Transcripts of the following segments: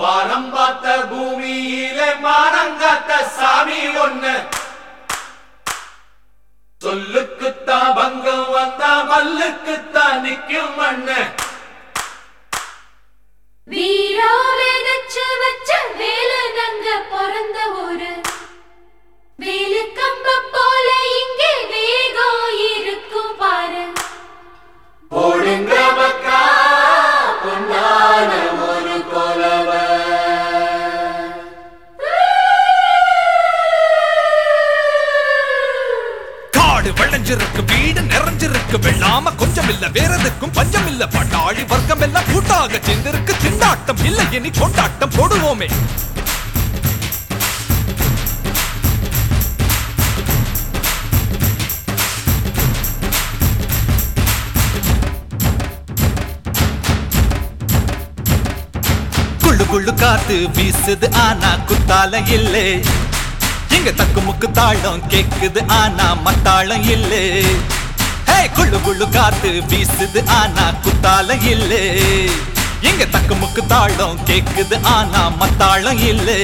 வானம் பார்த்த பூமியிலே மானங்காத்த சாமி ஒண்ணு சொல்லுக்குத்தான் பங்கம் வந்தா மல்லுக்குத்தான் நிக்கும் மண்ணு வீரா விதைச்சு வச்ச வேலு நங்க பிறந்த ஊரு வேலு கம்ப போல இங்கே வேகம் இருக்கும் பாரு போடுங்க மக்கா பொன்னான ஒரு கொலவ காடு விளைஞ்சிருக்கு வீடு நிறைஞ்சிருக்கு வெள்ளாம கொஞ்சம் இல்ல வேற எதுக்கும் பஞ்சம் இல்ல பட்டாளி வர்க்கம் எல்லாம் கூட்டாக சேர்ந்திருக்கு திண்டாட்டம் இல்ல இனி கொண்டாட்டம் போடுவோமே குள்ளு குள்ளு காத்து வீசுது ஆனா குத்தால இல்லே இங்க தக்கு முக்கு தாளம் கேக்குது ஆனா மத்தாளம் இல்லே ஹே குள்ளு குள்ளு காத்து வீசுது ஆனா குத்தால இல்லே இங்க தக்கு முக்கு தாளம் கேக்குது ஆனா மத்தாளம் இல்லே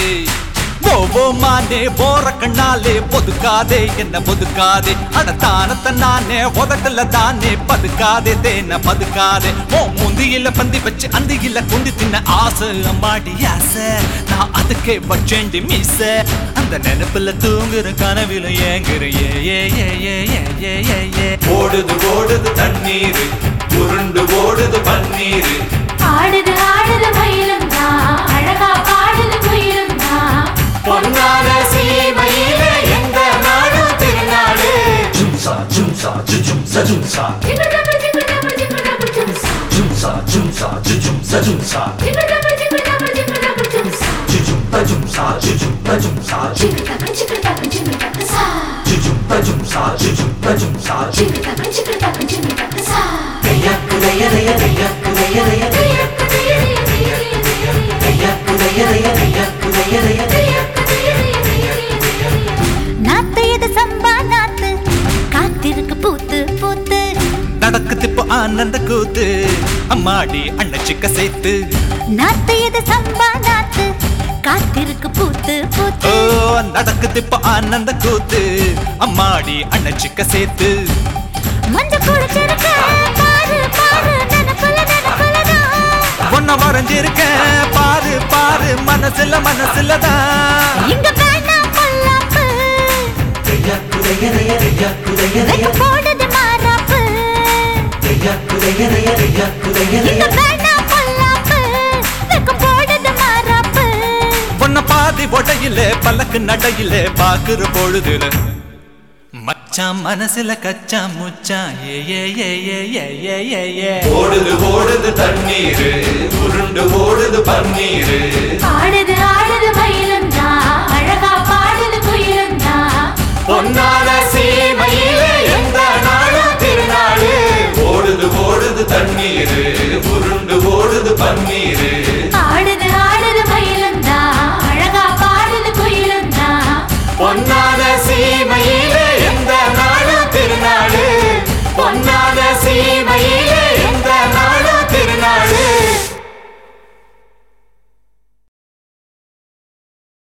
ஓவோ மானே போற கண்ணாலே பொதுக்காதே என்ன பொதுக்காதே அட தானத்தை நானே உதட்டல தானே பதுக்காதே தேன பதுக்காதே ஓ முந்தியில பந்தி வச்சு அந்தியில குந்தி தின்ன ஆசை அம்மாடி ஆசை நான் அதுக்கே வச்சேண்டி மீச அந்த நினைப்புல தூங்குற கனவில ஏங்குற ஏ ஏ ஏ ஏ ஏ ஏ ஏ ஏ ஓடுது ஓடுது தண்ணீர் உருண்டு ஓடுது பன்னீர் ஆடுது ஆடுது மயிலும் தான் அழகா பாடுது குயிலும் தான் பொன்னான சீமையிலே எந்த நாடும் திருநாடு Jumsa, jumsa, jumsa, jumsa, ஜிங்குடபு ஜிங்குடபு ஜிங்குடபு ஜும்சா jumsa, jumsa, jumsa, jumsa, ஜிங்குடபு ஜிங்குடபு ஜிங்குடபு ஜும்சா jumpa, jumsa, jumpa, jumsa, ஜிங்குடபு ஜிங்குடபு ஜிங்குடபு சா jumpa, jumsa, jumpa, jumsa, ஜிங்குடபு ஜிங்குடபு ஜிங்குடபு சா தையக்கு தைய தைய தையக்கு தைய தைய தையக்கு தைய தைய தைய தைய தைய தைய தையக்கு தைய தைய தையக்கு தைய தைய தையக்கு தைய தைய தைய தைய தைய தைய நாத்து இது சம்பா நாத்து காத்திருக்கு பூத்து பூத்து நடக்குது இப்போ ஆனந்த கூத்து அம்மாடி அண்ணச்சிக்க சேர்த்து நாத்து இது சம்பா நாத்து காத்திருக்கு பூத்து பூத்து ஓ நடக்குது இப்போ ஆனந்த கூத்து அம்மாடி அண்ணச்சிக்க சேர்த்து மஞ்ச குளிச்சிருக்க பாரு பாரு நினப்புல நினப்புலதான் ஒன்ன வரைஞ்சிருக்க பாரு பாரு மனசுல மனசுலதான் இங்க வேணாம் பொல்லாப்பு தையக்கு தைய தைய தையக்கு தைய தைய வெக்க போடுது மாறாப்பு தையக்கு தைய தைய தையக்கு தைய இங்க தைய வேணாம் பொல்லாப்பு வெக்க போடுது மாறாப்பு பொன்ன பாதி ஒடையில பல்லக்கு நடையில பாக்குற பொழுதுல மச்சான் மனசுல கச்சா முச்சான் ஏ ஏ ஏ ஏ ஏ ஏ ஏ ஏ ஓடுது ஓடுது தண்ணீர் உருண்டு ஓடுது பன்னீர் ஆடுது ஆடுது மயிலும் தான் அழகா பாடுது குயிலும் தான் பொன்னான சீமையிலே எந்த நாடும் திருநாடு ஓடுது ஓடுது தண்ணீர் உருண்டு ஓடுது பன்னீர் ஆடுது ஆடுது மயிலும் தான் அழகா பாடுது குயிலும் தான் பொன்னான சீமையிலே எந்த நாடும் திருநாடு பொன்னான சீமை